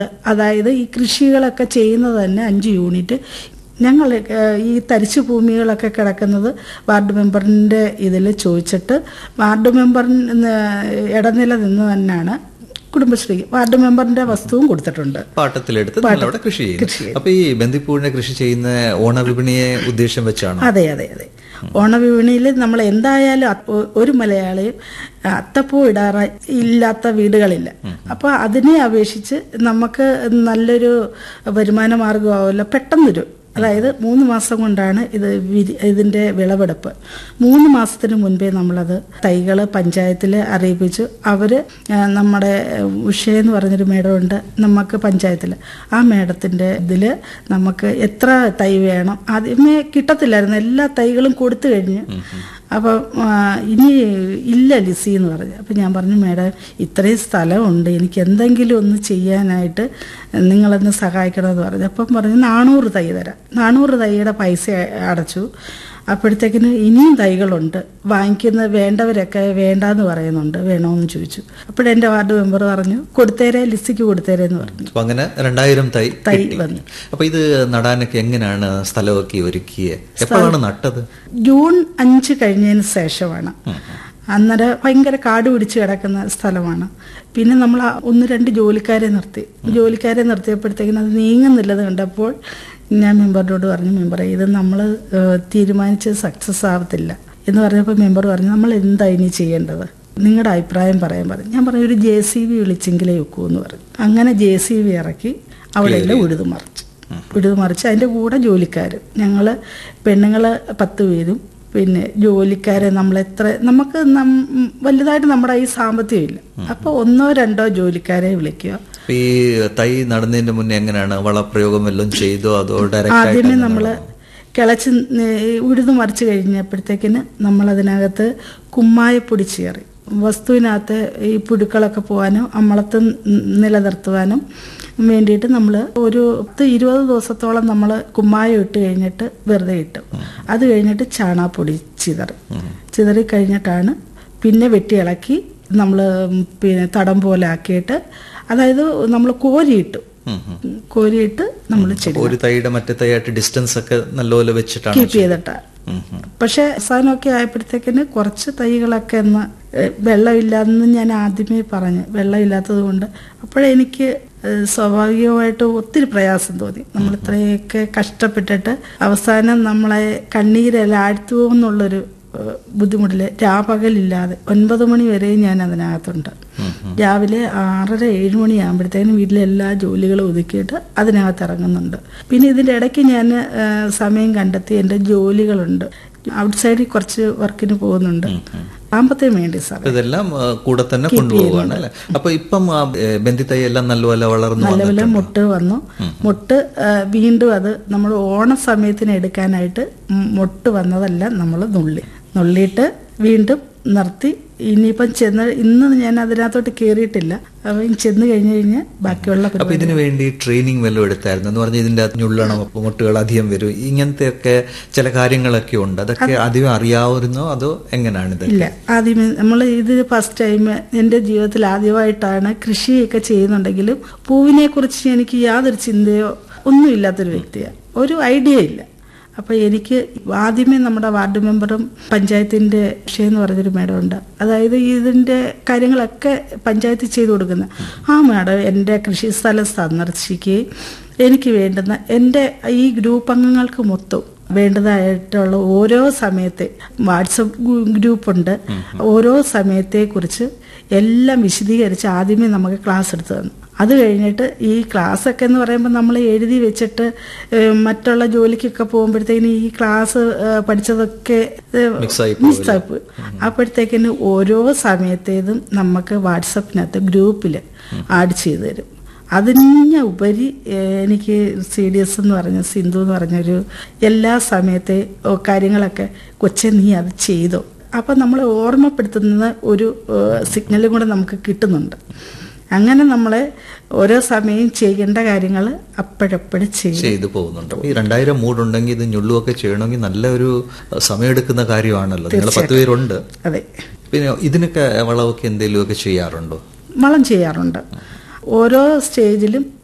അതായത് ഈ കൃഷികളൊക്കെ ചെയ്യുന്നത് തന്നെ അഞ്ച് യൂണിറ്റ് ഞങ്ങൾ ഏഹ്, ഈ തരിശു ഭൂമികളൊക്കെ കിടക്കുന്നത് വാർഡ് മെമ്പറിൻ്റെ ഇതിൽ ചോദിച്ചിട്ട് വാർഡ് മെമ്പറിന് ഇടനില നിന്ന് തന്നെയാണ് കുടുംബശ്രീ വാർഡ് മെമ്പറിൻ്റെ വസ്തുവും കൊടുത്തിട്ടുണ്ട് പാട്ടത്തിലെടുത്ത് നമ്മൾ അവിടെ കൃഷി ചെയ്യുന്നു അപ്പൊ ഈ ബന്ദിപ്പൂവിനെ കൃഷി ചെയ്യുന്ന ഓണവിപണിയെ ഉദ്ദേശം വെച്ചാണ് അതെ അതെ അതെ ഓണവിപണിയിൽ നമ്മൾ എന്തായാലും അപ്പ- ഒരു മലയാളിയും അത്തപ്പൂ ഇടാറ ഇല്ലാത്ത വീടുകളില്ല അപ്പൊ അതിനെ അപേക്ഷിച്ച് നമുക്ക് നല്ലൊരു വരുമാന മാർഗമാവല്ലോ പെട്ടെന്നൊരു അതായത് മൂന്ന് മാസം കൊണ്ടാണ് ഇത് വിരി- ഇതിന്റെ വിളവെടുപ്പ് മൂന്ന് മാസത്തിന് മുൻപേ നമ്മളത് തൈകൾ പഞ്ചായത്തിൽ അറിയിപ്പിച്ചു അവര് ആ, നമ്മുടെ ഉഷ എന്ന് പറഞ്ഞൊരു മേഡമുണ്ട് നമുക്ക് പഞ്ചായത്തിൽ ആ മേഡത്തിന്റെ ഇതിൽ നമുക്ക് എത്ര തൈ വേണം ആദ്യമേ കിട്ടത്തില്ലായിരുന്നു എല്ലാ തൈകളും കൊടുത്തു കഴിഞ്ഞു അപ്പം ആ, ഇനി ഇല്ല ലിസി എന്ന് പറഞ്ഞു അപ്പം ഞാൻ പറഞ്ഞു മേഡം ഇത്രയും സ്ഥലമുണ്ട് എനിക്ക് എന്തെങ്കിലും ഒന്ന് ചെയ്യാനായിട്ട് നിങ്ങളൊന്ന് സഹായിക്കണമെന്ന് പറഞ്ഞു അപ്പം പറഞ്ഞു നാനൂറ് തൈ തരാം നാനൂറ് തൈയുടെ പൈസ അടച്ചു അപ്പോഴത്തേക്കിന് ഇനിയും തൈകളുണ്ട് വാങ്ങിക്കുന്ന വേണ്ടവരൊക്കെ വേണ്ടാന്ന് പറയുന്നുണ്ട് വേണമെന്ന് ചോദിച്ചു അപ്പോഴെൻ്റെ വാർഡ് മെമ്പർ പറഞ്ഞു കൊടുത്തേരെ ലിസിക്ക് കൊടുത്തേരെ എന്ന് പറഞ്ഞു അപ്പൊ അങ്ങനെ രണ്ടായിരം തൈ തൈ കിട്ടി. വന്നു. അപ്പൊ ഇത് നടാനൊക്കെ എങ്ങനെയാണ് സ്ഥലമൊക്കെ ഒരുക്കിയത് എപ്പോഴാണ് നട്ടത് ജൂൺ അഞ്ച് കഴിഞ്ഞതിന് ശേഷമാണ് അന്നേരം ഭയങ്കര കാട് പിടിച്ച് കിടക്കുന്ന സ്ഥലമാണ് പിന്നെ നമ്മൾ ആ ഒന്ന് രണ്ട് ജോലിക്കാരെ നിർത്തി ജോലിക്കാരെ നിർത്തിയപ്പോഴത്തേക്കിനും അത് നീങ്ങുന്നില്ലത് കണ്ടപ്പോൾ ഞാൻ മെമ്പറിനോട് പറഞ്ഞു മെമ്പറെ ഇത് നമ്മൾ തീരുമാനിച്ച് സക്സസ് ആവത്തില്ല എന്ന് പറഞ്ഞപ്പോൾ മെമ്പർ പറഞ്ഞു നമ്മൾ എന്താ ഇനി ചെയ്യേണ്ടത് നിങ്ങളുടെ അഭിപ്രായം പറയാൻ പറഞ്ഞു ഞാൻ പറഞ്ഞു ഒരു ജെ സി ബി വിളിച്ചെങ്കിലേ ഒക്കൂ എന്ന് പറഞ്ഞു അങ്ങനെ ജെ സി ബി ഇറക്കി അവിടെ എല്ലാം ഉഴുതു മറിച്ചു ഉഴുതു മറിച്ച് അതിൻ്റെ കൂടെ ജോലിക്കാർ ഞങ്ങൾ പെണ്ണുങ്ങൾ പത്ത് പേരും പിന്നെ ജോലിക്കാരെ നമ്മൾ എത്ര നമുക്ക് നം- വലുതായിട്ട് നമ്മുടെ ഈ സാമ്പത്തികം ഇല്ല അപ്പോൾ ഒന്നോ രണ്ടോ ജോലിക്കാരെ വിളിക്കുക അപ്പൊ ഈ തൈ നടുന്നതിന്റെ മുന്നേ എങ്ങനെയാണ് വളപ്രയോഗം വല്ലതും ചെയ്തോ അതോ ഡയറക്റ്റ് ആദ്യമേ നമ്മൾ കിളച്ച് ന- ഉഴുതു മറിച്ച് കഴിഞ്ഞപ്പോഴത്തേക്കിന് നമ്മളതിനകത്ത് കുമ്മായപ്പൊടി ചേറി വസ്തുവിനകത്ത് ഈ പുഴുക്കളൊക്കെ പോകാനും അമ്മളത്ത് നിലനിർത്തുവാനും വേണ്ടിയിട്ട് നമ്മൾ ഒരു പത്ത് ഇരുപത് ദിവസത്തോളം നമ്മൾ കുമ്മായം ഇട്ട് കഴിഞ്ഞിട്ട് വെറുതെ ഇട്ടു അത് കഴിഞ്ഞിട്ട് ചാണാപ്പൊടി ചിതറി ചിതറി കഴിഞ്ഞിട്ടാണ് പിന്നെ വെട്ടി ഇളക്കി നമ്മൾ പിന്നെ തടം പോലെ ആക്കിയിട്ട് അതായത് നമ്മൾ കോരിയിട്ടു കോരിയിട്ട് നമ്മൾ ചെടി ഒരു തൈയുടെ മറ്റേ തൈയായിട്ട് ഡിസ്റ്റൻസ് ഒക്കെ നല്ലപോലെ വെച്ചിട്ടാണ് കീപ്പ് ചെയ്തിട്ടാ പക്ഷെ അവസാനമൊക്കെ ആയപ്പോഴത്തേക്കിന് കുറച്ച് തൈകളൊക്കെ ഒന്ന് ഏഹ്, വെള്ളമില്ലാന്ന് ഞാൻ ആദ്യമേ പറഞ്ഞു വെള്ളമില്ലാത്തത് കൊണ്ട് അപ്പോഴെനിക്ക് ഏഹ്, സ്വാഭാവികമായിട്ട് ഒത്തിരി പ്രയാസം തോന്നി നമ്മൾ ഇത്രയൊക്കെ കഷ്ടപ്പെട്ടിട്ട് അവസാനം നമ്മളെ കണ്ണീരെല്ലാം ആഴ്ത്തു എന്നുള്ളൊരു ഏഹ്, ബുദ്ധിമുട്ടില് രാപകലില്ലാതെ ഒൻപത് മണി വരെ ഞാൻ അതിനകത്തുണ്ട് രാവിലെ ആറര ഏഴ് മണിയാകുമ്പോഴത്തേനും വീട്ടിലെ എല്ലാ ജോലികളും ഒതുക്കിയിട്ട് അതിനകത്ത് ഇറങ്ങുന്നുണ്ട് പിന്നെ ഇതിൻ്റെ ഇടയ്ക്ക് ഞാൻ ആ, സമയം കണ്ടെത്തി എൻ്റെ ജോലികളുണ്ട് ഔട്ട്സൈഡിൽ കുറച്ച് വർക്കിന് പോകുന്നുണ്ട് സാമ്പത്തികം വേണ്ടി സാർ അപ്പൊ ഇതെല്ലാം ആ, കൂടെ തന്നെ കൊണ്ടുപോവുകയാണ് അല്ലെ അപ്പൊ ഇപ്പം ആ, ഏ, ബന്ദിത്തൈ എല്ലാം നല്ലപോലെ വളർന്നു നല്ലപോലെ വന്നിട്ടുണ്ട് മുട്ട് വന്നു മുട്ട് ആ, വീണ്ടും അത് നമ്മൾ ഓണ സമയത്തിന് എടുക്കാനായിട്ട് ഉം മുട്ട് വന്നതെല്ലാം നമ്മൾ നുള്ളി നുള്ളിയിട്ട് വീണ്ടും നിർത്തി ഇനിയിപ്പം ചെന്ന് ഇന്ന് ഞാൻ അതിനകത്തോട്ട് കയറിയിട്ടില്ല അപ്പം ചെന്ന് കഴിഞ്ഞ് കഴിഞ്ഞാൽ ബാക്കിയുള്ള അപ്പൊ പരിപാടി ഇതിനു വേണ്ടി ട്രെയിനിങ് വല്ലതും എടുത്തായിരുന്നു എന്ന് പറഞ്ഞാൽ ഇതിന്റെ അകത്ത് ഞുള്ളണം മുട്ടുകൾ അധികം വരും ഇങ്ങനത്തെ ഒക്കെ ചില കാര്യങ്ങളൊക്കെ ഉണ്ട് അതൊക്കെ അധികം അറിയാവുന്നോ അതോ എങ്ങനെയാണ് ഇത് ഇല്ല ആദ്യമേ നമ്മൾ ഇത് ഫസ്റ്റ് ടൈം എൻ്റെ ജീവിതത്തിൽ ആദ്യമായിട്ടാണ് കൃഷിയൊക്കെ ചെയ്യുന്നുണ്ടെങ്കിലും പൂവിനെ കുറിച്ച് എനിക്ക് യാതൊരു ചിന്തയോ ഒന്നുമില്ലാത്തൊരു വ്യക്തിയാണ് ഒരു ഐഡിയ ഇല്ല അപ്പോൾ എനിക്ക് ആദ്യമേ നമ്മുടെ വാർഡ് മെമ്പറും പഞ്ചായത്തിൻ്റെ വിഷയം എന്ന് പറഞ്ഞൊരു മേഡം ഉണ്ട് അതായത് ഇതിൻ്റെ കാര്യങ്ങളൊക്കെ പഞ്ചായത്ത് ചെയ്തു കൊടുക്കുന്നത് ആ മേഡം എൻ്റെ കൃഷി സ്ഥലം സന്ദർശിക്കുകയും എനിക്ക് വേണ്ടുന്ന എൻ്റെ ഈ ഗ്രൂപ്പ് അംഗങ്ങൾക്ക് മൊത്തം വേണ്ടതായിട്ടുള്ള ഓരോ സമയത്തെ വാട്സപ്പ് ഗ്രൂപ്പുണ്ട് ഓരോ സമയത്തെക്കുറിച്ച് എല്ലാം വിശദീകരിച്ച് ആദ്യമേ നമുക്ക് ക്ലാസ് എടുത്തു തന്നു അത് കഴിഞ്ഞിട്ട് ഈ ക്ലാസ് ഒക്കെ എന്ന് പറയുമ്പോൾ നമ്മൾ എഴുതി വെച്ചിട്ട് ഏഹ്, മറ്റുള്ള ജോലിക്കൊക്കെ പോകുമ്പോഴത്തേക്കിന് ഈ ക്ലാസ് ഏഹ്, പഠിച്ചതൊക്കെ ഏഹ്, Mix ആയി മിക്സ് ആയി പോയി അപ്പോഴത്തേക്കിന് ഓരോ സമയത്തേതും നമുക്ക് വാട്സപ്പിനകത്ത് ഗ്രൂപ്പിൽ ആഡ് ചെയ്തു തരും അതിന് ഉപരി ഏഹ്, എനിക്ക് സി ഡി എസ് എന്ന് പറഞ്ഞ സിന്ധു എന്ന് പറഞ്ഞൊരു എല്ലാ സമയത്തെ ഓ, കാര്യങ്ങളൊക്കെ കൊച്ചെ നീ അത് ചെയ്തോ അപ്പം നമ്മൾ ഓർമ്മപ്പെടുത്തുന്ന ഒരു സിഗ്നലും കൂടെ നമുക്ക് കിട്ടുന്നുണ്ട് അങ്ങനെ നമ്മളെ ഓരോ സമയം ചെയ്യേണ്ട കാര്യങ്ങൾ അപ്പോഴപ്പോഴും ചെയ്യും ചെയ്തു പോകുന്നുണ്ട് അപ്പൊ ഈ രണ്ടായിരം മൂടുണ്ടെങ്കിൽ ഇത് ഞുള്ളുമൊക്കെ ചെയ്യണമെങ്കിൽ നല്ലൊരു സമയമെടുക്കുന്ന കാര്യമാണല്ലോ നിങ്ങൾ പത്ത് പേരുണ്ട് അതെ പിന്നെ ഇതിനൊക്കെ വളമൊക്കെ എന്തെങ്കിലുമൊക്കെ ചെയ്യാറുണ്ടോ വളം ചെയ്യാറുണ്ട് ഓരോ സ്റ്റേജിലും